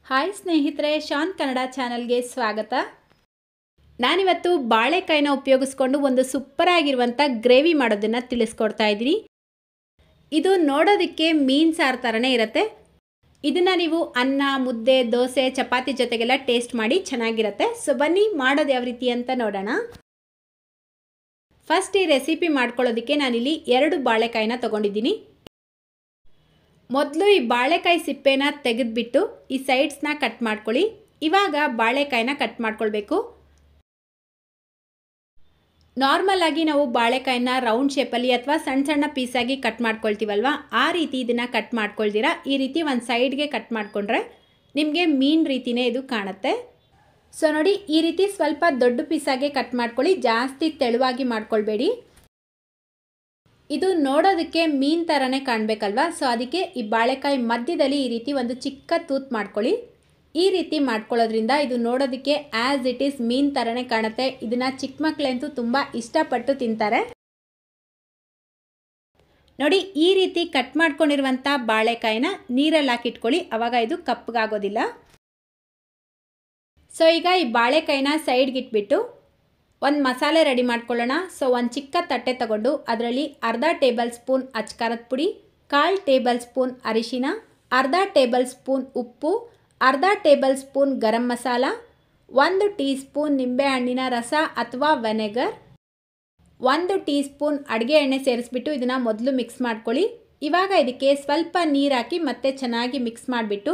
hi ಸ್ನೇಹಿತರೆ ಶಾನ್ ಕನ್ನಡ ಚಾನಲ್ಗೆ ಸ್ವಾಗತ ನಾನಿವತ್ತು ಬಾಳೆಕಾಯಿನ ಉಪಯೋಗಿಸ್ಕೊಂಡು ಒಂದು ಸೂಪರ್ ಆಗಿರುವಂಥ ಗ್ರೇವಿ ಮಾಡೋದನ್ನು ತಿಳಿಸ್ಕೊಡ್ತಾ ಇದ್ದೀನಿ ಇದು ನೋಡೋದಕ್ಕೆ ಮೀನು ಸಾರು ಥರನೇ ಇರುತ್ತೆ ಇದನ್ನು ನೀವು ಅನ್ನ ಮುದ್ದೆ ದೋಸೆ ಚಪಾತಿ ಜೊತೆಗೆಲ್ಲ ಟೇಸ್ಟ್ ಮಾಡಿ ಚೆನ್ನಾಗಿರುತ್ತೆ ಸೊ ಬನ್ನಿ ಮಾಡೋದು ಯಾವ ರೀತಿ ಅಂತ ನೋಡೋಣ ಫಸ್ಟ್ ಈ ರೆಸಿಪಿ ಮಾಡ್ಕೊಳ್ಳೋದಕ್ಕೆ ನಾನಿಲ್ಲಿ ಎರಡು ಬಾಳೆಕಾಯಿನ ತೊಗೊಂಡಿದ್ದೀನಿ ಮೊದಲು ಈ ಬಾಳೆಕಾಯಿ ಸಿಪ್ಪೆನ ತೆಗೆದುಬಿಟ್ಟು ಈ ಸೈಡ್ಸ್ನ ಕಟ್ ಮಾಡ್ಕೊಳ್ಳಿ ಇವಾಗ ಬಾಳೆಕಾಯಿನ ಕಟ್ ಮಾಡ್ಕೊಳ್ಬೇಕು ನಾರ್ಮಲ್ ಆಗಿ ನಾವು ಬಾಳೆಕಾಯಿನ ರೌಂಡ್ ಶೇಪಲ್ಲಿ ಅಥವಾ ಸಣ್ಣ ಸಣ್ಣ ಪೀಸಾಗಿ ಕಟ್ ಮಾಡ್ಕೊಳ್ತೀವಲ್ವ ಆ ರೀತಿ ಇದನ್ನು ಕಟ್ ಮಾಡ್ಕೊಳ್ತೀರಾ ಈ ರೀತಿ ಒಂದು ಸೈಡ್ಗೆ ಕಟ್ ಮಾಡಿಕೊಂಡ್ರೆ ನಿಮಗೆ ಮೀನು ರೀತಿಯೇ ಇದು ಕಾಣುತ್ತೆ ಸೊ ನೋಡಿ ಈ ರೀತಿ ಸ್ವಲ್ಪ ದೊಡ್ಡ ಪೀಸಾಗೆ ಕಟ್ ಮಾಡ್ಕೊಳ್ಳಿ ಜಾಸ್ತಿ ತೆಳುವಾಗಿ ಮಾಡ್ಕೊಳ್ಬೇಡಿ ಇದು ನೋಡೋದಕ್ಕೆ ಮೀನು ಥರನೇ ಕಾಣಬೇಕಲ್ವಾ ಸೊ ಅದಕ್ಕೆ ಈ ಬಾಳೆಕಾಯಿ ಮಧ್ಯದಲ್ಲಿ ಈ ರೀತಿ ಒಂದು ಚಿಕ್ಕ ತೂತ್ ಮಾಡ್ಕೊಳ್ಳಿ ಈ ರೀತಿ ಮಾಡ್ಕೊಳ್ಳೋದ್ರಿಂದ ಇದು ನೋಡೋದಕ್ಕೆ ಆ್ಯಸ್ ಇಟ್ ಈಸ್ ಮೀನ್ ಥರನೇ ಕಾಣುತ್ತೆ ಇದನ್ನು ಚಿಕ್ಕ ಮಕ್ಕಳಂತೂ ತುಂಬ ಇಷ್ಟಪಟ್ಟು ತಿಂತಾರೆ ನೋಡಿ ಈ ರೀತಿ ಕಟ್ ಮಾಡ್ಕೊಂಡಿರುವಂಥ ಬಾಳೆಕಾಯಿನ ನೀರಲ್ಲಿ ಹಾಕಿಟ್ಕೊಳ್ಳಿ ಅವಾಗ ಇದು ಕಪ್ಪಗಾಗೋದಿಲ್ಲ ಸೊ ಈಗ ಈ ಬಾಳೆಕಾಯಿನ ಸೈಡ್ಗೆ ಇಟ್ಬಿಟ್ಟು ಒಂದು ಮಸಾಲೆ ರೆಡಿ ಮಾಡ್ಕೊಳ್ಳೋಣ ಸೊ ಒಂದು ಚಿಕ್ಕ ತಟ್ಟೆ ತಗೊಂಡು ಅದರಲ್ಲಿ ಅರ್ಧ ಟೇಬಲ್ ಸ್ಪೂನ್ ಅಚ್ಕಾರದ ಪುಡಿ ಕಾಲು ಟೇಬಲ್ ಸ್ಪೂನ್ ಅರಿಶಿನ ಅರ್ಧ ಟೇಬಲ್ ಸ್ಪೂನ್ ಉಪ್ಪು ಅರ್ಧ ಟೇಬಲ್ ಸ್ಪೂನ್ ಗರಂ ಮಸಾಲ ಒಂದು ಟೀ ಸ್ಪೂನ್ ನಿಂಬೆಹಣ್ಣಿನ ರಸ ಅಥವಾ ವೆನೆಗರ್ ಒಂದು ಟೀ ಸ್ಪೂನ್ ಅಡುಗೆ ಎಣ್ಣೆ ಸೇರಿಸ್ಬಿಟ್ಟು ಇದನ್ನು ಮೊದಲು ಮಿಕ್ಸ್ ಮಾಡ್ಕೊಳ್ಳಿ ಇವಾಗ ಇದಕ್ಕೆ ಸ್ವಲ್ಪ ನೀರು ಹಾಕಿ ಮತ್ತೆ ಚೆನ್ನಾಗಿ ಮಿಕ್ಸ್ ಮಾಡಿಬಿಟ್ಟು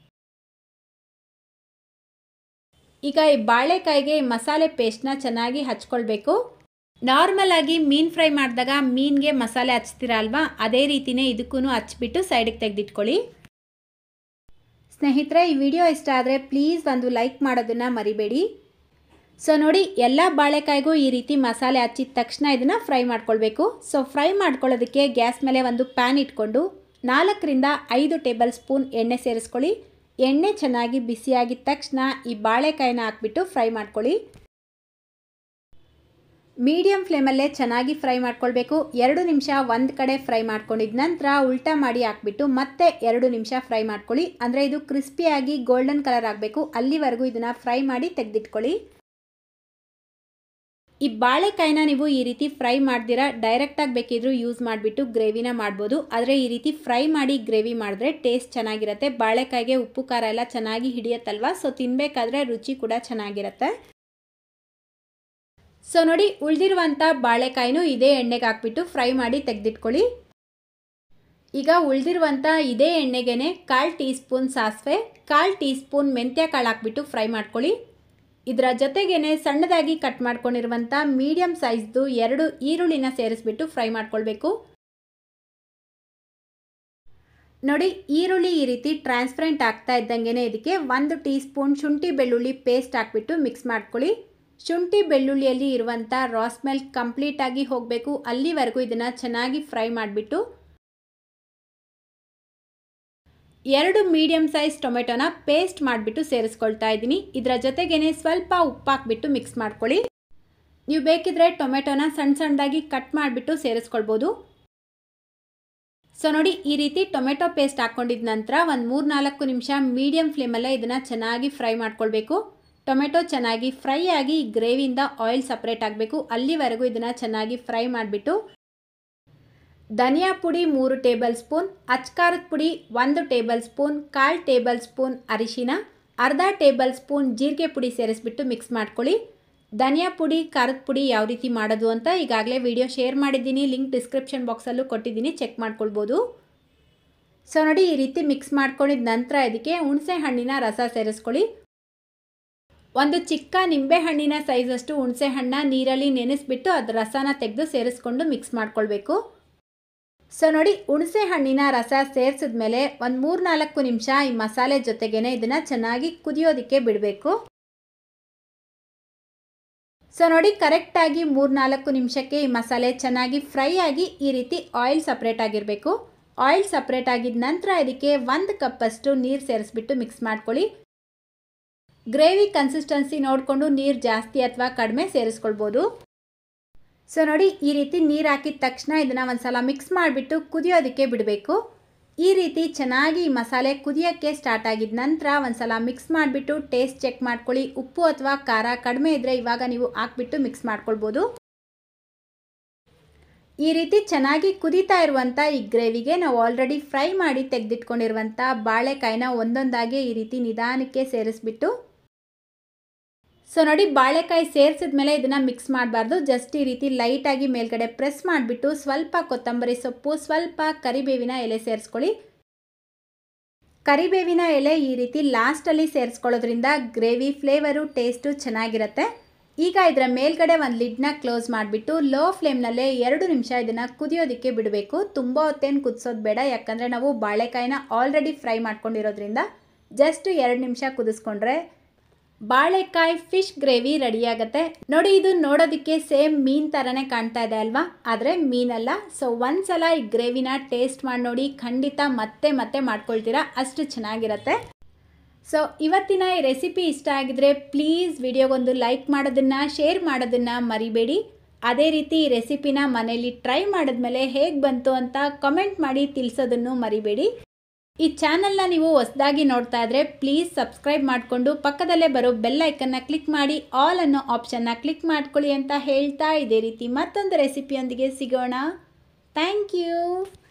ಈಗ ಈ ಬಾಳೆಕಾಯಿಗೆ ಈ ಮಸಾಲೆ ಪೇಸ್ಟ್ನ ಚೆನ್ನಾಗಿ ಹಚ್ಕೊಳ್ಬೇಕು ನಾರ್ಮಲ್ ಆಗಿ ಮೀನು ಫ್ರೈ ಮಾಡಿದಾಗ ಮೀನಿಗೆ ಮಸಾಲೆ ಹಚ್ತೀರ ಅಲ್ವಾ ಅದೇ ರೀತಿಯೇ ಇದಕ್ಕೂ ಹಚ್ಬಿಟ್ಟು ಸೈಡಿಗೆ ತೆಗೆದಿಟ್ಕೊಳ್ಳಿ ಸ್ನೇಹಿತರೆ ಈ ವಿಡಿಯೋ ಇಷ್ಟ ಆದರೆ ಪ್ಲೀಸ್ ಒಂದು ಲೈಕ್ ಮಾಡೋದನ್ನು ಮರಿಬೇಡಿ ಸೊ ನೋಡಿ ಎಲ್ಲ ಬಾಳೆಕಾಯಿಗೂ ಈ ರೀತಿ ಮಸಾಲೆ ಹಚ್ಚಿದ ತಕ್ಷಣ ಇದನ್ನು ಫ್ರೈ ಮಾಡ್ಕೊಳ್ಬೇಕು ಸೊ ಫ್ರೈ ಮಾಡ್ಕೊಳ್ಳೋದಕ್ಕೆ ಗ್ಯಾಸ್ ಮೇಲೆ ಒಂದು ಪ್ಯಾನ್ ಇಟ್ಕೊಂಡು ನಾಲ್ಕರಿಂದ ಐದು ಟೇಬಲ್ ಸ್ಪೂನ್ ಎಣ್ಣೆ ಸೇರಿಸ್ಕೊಳ್ಳಿ ಎಣ್ಣೆ ಚೆನ್ನಾಗಿ ಬಿಸಿಯಾಗಿದ ತಕ್ಷಣ ಈ ಬಾಳೆಕಾಯಿನ ಹಾಕ್ಬಿಟ್ಟು ಫ್ರೈ ಮಾಡ್ಕೊಳ್ಳಿ ಮೀಡಿಯಮ್ ಫ್ಲೇಮಲ್ಲೇ ಚೆನ್ನಾಗಿ ಫ್ರೈ ಮಾಡ್ಕೊಳ್ಬೇಕು ಎರಡು ನಿಮಿಷ ಒಂದು ಕಡೆ ಫ್ರೈ ಮಾಡ್ಕೊಂಡಿದ ನಂತರ ಉಲ್ಟಾ ಮಾಡಿ ಹಾಕ್ಬಿಟ್ಟು ಮತ್ತೆ ಎರಡು ನಿಮಿಷ ಫ್ರೈ ಮಾಡ್ಕೊಳ್ಳಿ ಅಂದರೆ ಇದು ಕ್ರಿಸ್ಪಿಯಾಗಿ ಗೋಲ್ಡನ್ ಕಲರ್ ಆಗಬೇಕು ಅಲ್ಲಿವರೆಗೂ ಇದನ್ನು ಫ್ರೈ ಮಾಡಿ ತೆಗೆದಿಟ್ಕೊಳ್ಳಿ ಈ ಬಾಳೆಕಾಯಿನ ನೀವು ಈ ರೀತಿ ಫ್ರೈ ಮಾಡ್ದಿರಾ ಡೈರೆಕ್ಟಾಗಿ ಬೇಕಿದ್ರೂ ಯೂಸ್ ಮಾಡಿಬಿಟ್ಟು ಗ್ರೇವಿನ ಮಾಡ್ಬೋದು ಆದರೆ ಈ ರೀತಿ ಫ್ರೈ ಮಾಡಿ ಗ್ರೇವಿ ಮಾಡಿದ್ರೆ ಟೇಸ್ಟ್ ಚೆನ್ನಾಗಿರುತ್ತೆ ಬಾಳೆಕಾಯಿಗೆ ಉಪ್ಪು ಖಾರ ಎಲ್ಲ ಚೆನ್ನಾಗಿ ಹಿಡಿಯತ್ತಲ್ವ ಸೊ ತಿನ್ನಬೇಕಾದ್ರೆ ರುಚಿ ಕೂಡ ಚೆನ್ನಾಗಿರುತ್ತೆ ಸೊ ನೋಡಿ ಉಳಿದಿರುವಂಥ ಬಾಳೆಕಾಯಿನೂ ಇದೇ ಎಣ್ಣೆಗೆ ಹಾಕ್ಬಿಟ್ಟು ಫ್ರೈ ಮಾಡಿ ತೆಗೆದಿಟ್ಕೊಳ್ಳಿ ಈಗ ಉಳಿದಿರುವಂಥ ಇದೇ ಎಣ್ಣೆಗೆ ಕಾಲು ಟೀ ಸ್ಪೂನ್ ಸಾಸಿವೆ ಕಾಲು ಟೀ ಸ್ಪೂನ್ ಮೆಂತ್ಯ ಕಾಳು ಹಾಕ್ಬಿಟ್ಟು ಫ್ರೈ ಮಾಡ್ಕೊಳ್ಳಿ ಇದರ ಜೊತೆಗೇನೆ ಸಣ್ಣದಾಗಿ ಕಟ್ ಮಾಡ್ಕೊಂಡಿರುವಂಥ ಮೀಡಿಯಮ್ ಸೈಜ್ದು ಎರಡು ಈರುಳ್ಳಿನ ಸೇರಿಸ್ಬಿಟ್ಟು ಫ್ರೈ ಮಾಡ್ಕೊಳ್ಬೇಕು ನೋಡಿ ಈರುಳ್ಳಿ ಈ ರೀತಿ ಟ್ರಾನ್ಸ್ಪರೆಂಟ್ ಆಗ್ತಾ ಇದ್ದಂಗೆ ಇದಕ್ಕೆ ಒಂದು ಟೀ ಸ್ಪೂನ್ ಶುಂಠಿ ಬೆಳ್ಳುಳ್ಳಿ ಪೇಸ್ಟ್ ಹಾಕ್ಬಿಟ್ಟು ಮಿಕ್ಸ್ ಮಾಡ್ಕೊಳ್ಳಿ ಶುಂಠಿ ಬೆಳ್ಳುಳ್ಳಿಯಲ್ಲಿ ಇರುವಂಥ ರಾ ಸ್ಮೆಲ್ ಕಂಪ್ಲೀಟಾಗಿ ಹೋಗಬೇಕು ಅಲ್ಲಿವರೆಗೂ ಇದನ್ನು ಚೆನ್ನಾಗಿ ಫ್ರೈ ಮಾಡಿಬಿಟ್ಟು ಎರಡು ಮೀಡಿಯಮ್ ಸೈಜ್ ಟೊಮೆಟೊನ ಪೇಸ್ಟ್ ಮಾಡಿಬಿಟ್ಟು ಸೇರಿಸ್ಕೊಳ್ತಾ ಇದ್ದೀನಿ ಇದರ ಜೊತೆಗೇನೆ ಸ್ವಲ್ಪ ಉಪ್ಪು ಹಾಕ್ಬಿಟ್ಟು ಮಿಕ್ಸ್ ಮಾಡ್ಕೊಳ್ಳಿ ನೀವು ಬೇಕಿದ್ರೆ ಟೊಮೆಟೊನ ಸಣ್ಣ ಸಣ್ಣದಾಗಿ ಕಟ್ ಮಾಡಿಬಿಟ್ಟು ಸೇರಿಸ್ಕೊಳ್ಬೋದು ಸೊ ನೋಡಿ ಈ ರೀತಿ ಟೊಮೆಟೊ ಪೇಸ್ಟ್ ಹಾಕ್ಕೊಂಡಿದ ನಂತರ ಒಂದು ಮೂರು ನಾಲ್ಕು ನಿಮಿಷ ಮೀಡಿಯಮ್ ಫ್ಲೇಮಲ್ಲೇ ಇದನ್ನು ಚೆನ್ನಾಗಿ ಫ್ರೈ ಮಾಡ್ಕೊಳ್ಬೇಕು ಟೊಮೆಟೊ ಚೆನ್ನಾಗಿ ಫ್ರೈ ಆಗಿ ಗ್ರೇವಿಯಿಂದ ಆಯಿಲ್ ಸಪ್ರೇಟ್ ಆಗಬೇಕು ಅಲ್ಲಿವರೆಗೂ ಇದನ್ನು ಚೆನ್ನಾಗಿ ಫ್ರೈ ಮಾಡಿಬಿಟ್ಟು ಧನಿಯಾ ಪುಡಿ ಮೂರು ಟೇಬಲ್ ಸ್ಪೂನ್ ಅಚ್ಕಾರದ ಪುಡಿ ಒಂದು ಟೇಬಲ್ ಸ್ಪೂನ್ ಕಾಲು ಟೇಬಲ್ ಸ್ಪೂನ್ ಅರಿಶಿನ ಅರ್ಧ ಟೇಬಲ್ ಸ್ಪೂನ್ ಜೀರಿಗೆ ಪುಡಿ ಸೇರಿಸ್ಬಿಟ್ಟು ಮಿಕ್ಸ್ ಮಾಡ್ಕೊಳ್ಳಿ ಧನಿಯಾ ಪುಡಿ ಖಾರದ ಪುಡಿ ಯಾವ ರೀತಿ ಮಾಡೋದು ಅಂತ ಈಗಾಗಲೇ ವಿಡಿಯೋ ಶೇರ್ ಮಾಡಿದ್ದೀನಿ ಲಿಂಕ್ ಡಿಸ್ಕ್ರಿಪ್ಷನ್ ಬಾಕ್ಸಲ್ಲೂ ಕೊಟ್ಟಿದ್ದೀನಿ ಚೆಕ್ ಮಾಡ್ಕೊಳ್ಬೋದು ಸೊ ನೋಡಿ ಈ ರೀತಿ ಮಿಕ್ಸ್ ಮಾಡ್ಕೊಂಡಿದ ನಂತರ ಇದಕ್ಕೆ ಹುಣಸೆ ಹಣ್ಣಿನ ರಸ ಸೇರಿಸ್ಕೊಳ್ಳಿ ಒಂದು ಚಿಕ್ಕ ನಿಂಬೆ ಹಣ್ಣಿನ ಸೈಜಷ್ಟು ಹುಣಸೆ ಹಣ್ಣ ನೀರಲ್ಲಿ ನೆನೆಸ್ಬಿಟ್ಟು ಅದರ ರಸನ ತೆಗೆದು ಸೇರಿಸ್ಕೊಂಡು ಮಿಕ್ಸ್ ಮಾಡ್ಕೊಳ್ಬೇಕು ಸೊ ನೋಡಿ ಹುಣಸೆ ಹಣ್ಣಿನ ರಸ ಸೇರಿಸಿದ್ಮೇಲೆ ಒಂದು ಮೂರು ನಾಲ್ಕು ನಿಮಿಷ ಈ ಮಸಾಲೆ ಜೊತೆಗೇನೆ ಇದನ್ನು ಚೆನ್ನಾಗಿ ಕುದಿಯೋದಕ್ಕೆ ಬಿಡಬೇಕು ಸೊ ನೋಡಿ ಕರೆಕ್ಟಾಗಿ ಮೂರು ನಾಲ್ಕು ನಿಮಿಷಕ್ಕೆ ಈ ಮಸಾಲೆ ಚೆನ್ನಾಗಿ ಫ್ರೈ ಆಗಿ ಈ ರೀತಿ ಆಯಿಲ್ ಸಪ್ರೇಟ್ ಆಗಿರಬೇಕು ಆಯಿಲ್ ಸಪ್ರೇಟ್ ಆಗಿದ ನಂತರ ಇದಕ್ಕೆ ಒಂದು ಕಪ್ಪಷ್ಟು ನೀರು ಸೇರಿಸ್ಬಿಟ್ಟು ಮಿಕ್ಸ್ ಮಾಡ್ಕೊಳ್ಳಿ ಗ್ರೇವಿ ಕನ್ಸಿಸ್ಟೆನ್ಸಿ ನೋಡಿಕೊಂಡು ನೀರು ಜಾಸ್ತಿ ಅಥವಾ ಕಡಿಮೆ ಸೇರಿಸ್ಕೊಳ್ಬೋದು ಸೊ ನೋಡಿ ಈ ರೀತಿ ನೀರು ಹಾಕಿದ ತಕ್ಷಣ ಇದನ್ನು ಒಂದು ಸಲ ಮಿಕ್ಸ್ ಮಾಡಿಬಿಟ್ಟು ಕುದಿಯೋದಕ್ಕೆ ಬಿಡಬೇಕು ಈ ರೀತಿ ಚೆನ್ನಾಗಿ ಈ ಮಸಾಲೆ ಕುದಿಯೋಕ್ಕೆ ಸ್ಟಾರ್ಟ್ ಆಗಿದ ನಂತರ ಒಂದ್ಸಲ ಮಿಕ್ಸ್ ಮಾಡಿಬಿಟ್ಟು ಟೇಸ್ಟ್ ಚೆಕ್ ಮಾಡ್ಕೊಳ್ಳಿ ಉಪ್ಪು ಅಥವಾ ಖಾರ ಕಡಿಮೆ ಇದ್ದರೆ ಇವಾಗ ನೀವು ಹಾಕ್ಬಿಟ್ಟು ಮಿಕ್ಸ್ ಮಾಡ್ಕೊಳ್ಬೋದು ಈ ರೀತಿ ಚೆನ್ನಾಗಿ ಕುದೀತಾ ಇರುವಂಥ ಈ ಗ್ರೇವಿಗೆ ನಾವು ಆಲ್ರೆಡಿ ಫ್ರೈ ಮಾಡಿ ತೆಗೆದಿಟ್ಕೊಂಡಿರುವಂಥ ಬಾಳೆಕಾಯಿನ ಒಂದೊಂದಾಗಿ ಈ ರೀತಿ ನಿಧಾನಕ್ಕೆ ಸೇರಿಸ್ಬಿಟ್ಟು ಸೊ ನೋಡಿ ಬಾಳೆಕಾಯಿ ಸೇರಿಸಿದ ಮೇಲೆ ಇದನ್ನು ಮಿಕ್ಸ್ ಮಾಡಬಾರ್ದು ಜಸ್ಟ್ ಈ ರೀತಿ ಲೈಟಾಗಿ ಮೇಲ್ಗಡೆ ಪ್ರೆಸ್ ಮಾಡಿಬಿಟ್ಟು ಸ್ವಲ್ಪ ಕೊತ್ತಂಬರಿ ಸೊಪ್ಪು ಸ್ವಲ್ಪ ಕರಿಬೇವಿನ ಎಲೆ ಸೇರಿಸ್ಕೊಳ್ಳಿ ಕರಿಬೇವಿನ ಎಲೆ ಈ ರೀತಿ ಲಾಸ್ಟಲ್ಲಿ ಸೇರಿಸ್ಕೊಳ್ಳೋದ್ರಿಂದ ಗ್ರೇವಿ ಫ್ಲೇವರು ಟೇಸ್ಟು ಚೆನ್ನಾಗಿರುತ್ತೆ ಈಗ ಇದರ ಮೇಲ್ಗಡೆ ಒಂದು ಲಿಡ್ನ ಕ್ಲೋಸ್ ಮಾಡಿಬಿಟ್ಟು ಲೋ ಫ್ಲೇಮ್ನಲ್ಲೇ ಎರಡು ನಿಮಿಷ ಇದನ್ನು ಕುದಿಯೋದಕ್ಕೆ ಬಿಡಬೇಕು ತುಂಬ ಹೊತ್ತೇನು ಕುದಿಸೋದು ಬೇಡ ಯಾಕಂದರೆ ನಾವು ಬಾಳೆಕಾಯಿನ ಆಲ್ರೆಡಿ ಫ್ರೈ ಮಾಡ್ಕೊಂಡಿರೋದ್ರಿಂದ ಜಸ್ಟ್ ಎರಡು ನಿಮಿಷ ಕುದಿಸ್ಕೊಂಡ್ರೆ ಬಾಳೆಕಾಯಿ ಫಿಶ್ ಗ್ರೇವಿ ರೆಡಿಯಾಗುತ್ತೆ ನೋಡಿ ಇದು ನೋಡೋದಕ್ಕೆ ಸೇಮ್ ಮೀನ್ ಥರನೇ ಕಾಣ್ತಾ ಇದೆ ಅಲ್ವಾ ಆದರೆ ಮೀನಲ್ಲ ಸೊ ಒಂದ್ಸಲ ಈ ಗ್ರೇವಿನ ಟೇಸ್ಟ್ ಮಾಡಿ ನೋಡಿ ಖಂಡಿತ ಮತ್ತೆ ಮತ್ತೆ ಮಾಡ್ಕೊಳ್ತೀರಾ ಅಷ್ಟು ಚೆನ್ನಾಗಿರುತ್ತೆ ಸೊ ಇವತ್ತಿನ ಈ ರೆಸಿಪಿ ಇಷ್ಟ ಆಗಿದ್ರೆ ಪ್ಲೀಸ್ ವಿಡಿಯೋಗೊಂದು ಲೈಕ್ ಮಾಡೋದನ್ನು ಶೇರ್ ಮಾಡೋದನ್ನು ಮರಿಬೇಡಿ ಅದೇ ರೀತಿ ಈ ರೆಸಿಪಿನ ಮನೇಲಿ ಟ್ರೈ ಮಾಡಿದ್ಮೇಲೆ ಹೇಗೆ ಬಂತು ಅಂತ ಕಮೆಂಟ್ ಮಾಡಿ ತಿಳಿಸೋದನ್ನು ಮರಿಬೇಡಿ ಈ ಚಾನಲ್ನ ನೀವು ಹೊಸದಾಗಿ ನೋಡ್ತಾ ಇದ್ರೆ ಪ್ಲೀಸ್ ಸಬ್ಸ್ಕ್ರೈಬ್ ಮಾಡಿಕೊಂಡು ಪಕ್ಕದಲ್ಲೇ ಬರೋ ಬೆಲ್ ಐಕನ್ನ ಕ್ಲಿಕ್ ಮಾಡಿ ಆಲ್ ಅನ್ನೋ ಆಪ್ಷನ್ನ ಕ್ಲಿಕ್ ಮಾಡ್ಕೊಳ್ಳಿ ಅಂತ ಹೇಳ್ತಾ ಇದೇ ರೀತಿ ಮತ್ತೊಂದು ರೆಸಿಪಿಯೊಂದಿಗೆ ಸಿಗೋಣ ಥ್ಯಾಂಕ್ ಯು